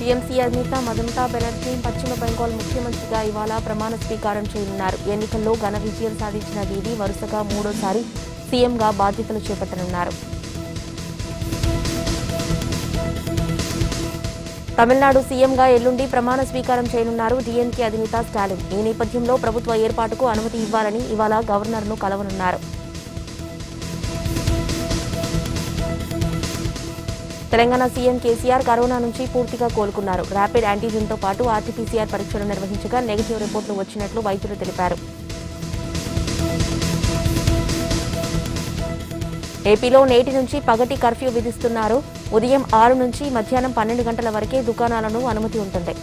TMC అధినేత మమతా బెనర్జీ పశ్చిమ బెంగాల్ ముఖ్యమంత్రిగా ఇవాళ ప్రమాణ స్వీకారం చేయనున్నారు ఎన్నికల్లో ఘన విజయం సాధించిన దీదీ వరుసగా మూడోసారి సీఎంగా బాధ్యతలు చేపట్టనున్నారు తమిళనాడు సీఎంగా ఎల్లుండి ప్రమాణ స్వీకారం చేయనున్నారు డీఎంకే అధినేత స్టాలిన్ ఈ నేపథ్యంలో ప్రభుత్వ ఏర్పాటుకు అనుమతి ఇవ్వాలని ఇవాళ గవర్నర్ను కలవనున్నారు తెలంగాణ సీఎం కేసీఆర్ కరోనా నుంచి పూర్తిగా కోలుకున్నారు ర్యాపిడ్ యాంటీజెన్తో పాటు ఆర్టీపీసీఆర్ పరీక్షలు నిర్వహించగా నెగిటివ్ రిపోర్టులు వచ్చినట్లు వైద్యులు తెలిపారు ఏపీలో నేటి నుంచి పగటి కర్ఫ్యూ విధిస్తున్నారు ఉదయం ఆరు నుంచి మధ్యాహ్నం పన్నెండు గంటల వరకే దుకాణాలను అనుమతి ఉంటుంది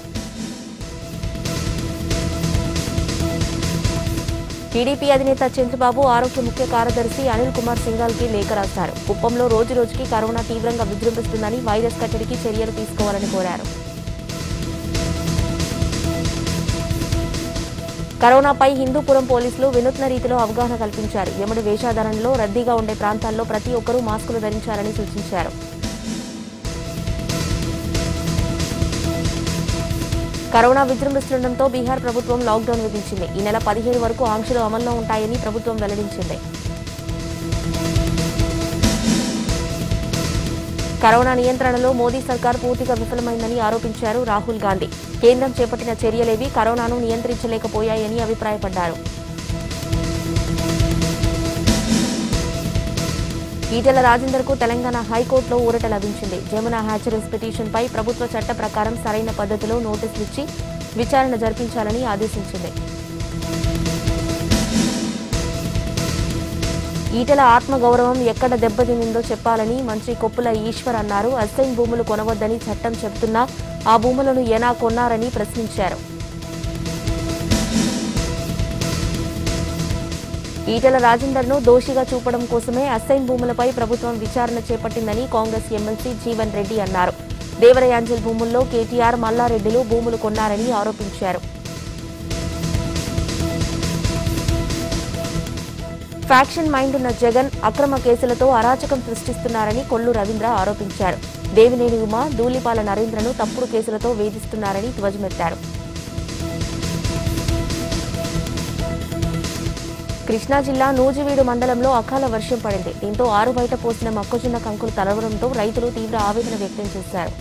టీడీపీ అధినేత చంద్రబాబు ఆరోగ్య ముఖ్య కార్యదర్శి అనిల్ కుమార్ సింఘాల్కి లేఖ రాశారు కుప్పంలో రోజు రోజుకి కరోనా తీవ్రంగా విజృంభిస్తుందని వైరస్ కట్టడికి చర్యలు తీసుకోవాలని కోరారు కరోనాపై హిందూపురం పోలీసులు వినూత్న రీతిలో అవగాహన కల్పించారు యముడి వేషాధారణలో రద్దీగా ఉండే ప్రాంతాల్లో ప్రతి ఒక్కరూ మాస్కులు ధరించాలని సూచించారు కరోనా విజృంభిస్తుండటంతో బీహార్ ప్రభుత్వం లాక్డౌన్ విధించింది ఈ నెల పదిహేడు వరకు ఆంక్షలు అమల్లో ఉంటాయని ప్రభుత్వం వెల్లడించింది కరోనా నియంత్రణలో మోదీ సర్కార్ పూర్తిగా విఫలమైందని ఆరోపించారు రాహుల్ గాంధీ కేంద్రం చేపట్టిన చర్యలేవి కరోనాను నియంత్రించలేకపోయాయని అభిప్రాయపడ్డారు ఈటెల రాజేందర్కు తెలంగాణ హైకోర్టులో ఊరట లభించింది జమున హ్యాచరీస్ పిటిషన్పై ప్రభుత్వ చట్ట ప్రకారం సరైన పద్ధతిలో నోటీసులు ఇచ్చి విచారణ జరిపించాలని ఆదేశించింది ఈటెల ఆత్మగౌరవం ఎక్కడ దెబ్బతినిందో చెప్పాలని మంత్రి కొప్పుల ఈశ్వర్ అన్నారు అసైన్ భూములు కొనవద్దని చట్టం చెబుతున్నా ఆ భూములను ఎలా కొన్నారని ప్రశ్నించారు ఈటెల రాజేందర్ను దోషిగా చూపడం కోసమే అసైన్ భూములపై ప్రభుత్వం విచారణ చేపట్టిందని కాంగ్రెస్ ఎమ్మెల్సీ జీవన్ రెడ్డి అన్నారు దేవరయాంజల్ భూముల్లో కేటీఆర్ మల్లారెడ్డిలు భూములు కొన్నారని ఆరోపించారు ఫ్యాక్షన్ మైండ్ ఉన్న జగన్ అక్రమ కేసులతో అరాచకం సృష్టిస్తున్నారని కొల్లు రవీంద్ర ఆరోపించారు దేవినేని ఉమా ధూళిపాల నరేంద్రను తప్పుడు కేసులతో వేధిస్తున్నారని ధ్వజమెత్తారు కృష్ణా జిల్లా నూజివీడు మండలంలో అకాల వర్షం పడింది దీంతో ఆరు బయట పోసిన మొక్కజొన్న కంకులు తలవడంతో రైతులు తీవ్ర ఆవేదన వ్యక్తం చేశారు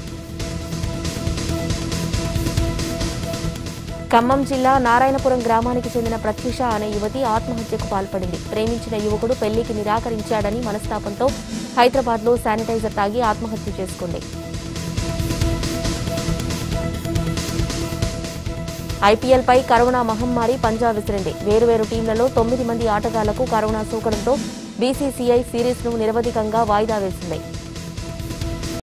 ఖమ్మం జిల్లా నారాయణపురం గ్రామానికి చెందిన ప్రత్యూష అనే యువతి ఆత్మహత్యకు పాల్పడింది ప్రేమించిన యువకుడు పెళ్లికి నిరాకరించాడని మనస్తాపంతో హైదరాబాద్లో శానిటైజర్ తాగి ఆత్మహత్య చేసుకుంది ఐపీఎల్పై కరోనా మహమ్మారి పంజా విసిరింది వేరువేరు టీంలలో తొమ్మిది మంది ఆటగాళ్లకు కరోనా సోకడంతో బీసీసీఐ సిరీస్ను నిరవధికంగా వాయిదా వేసింది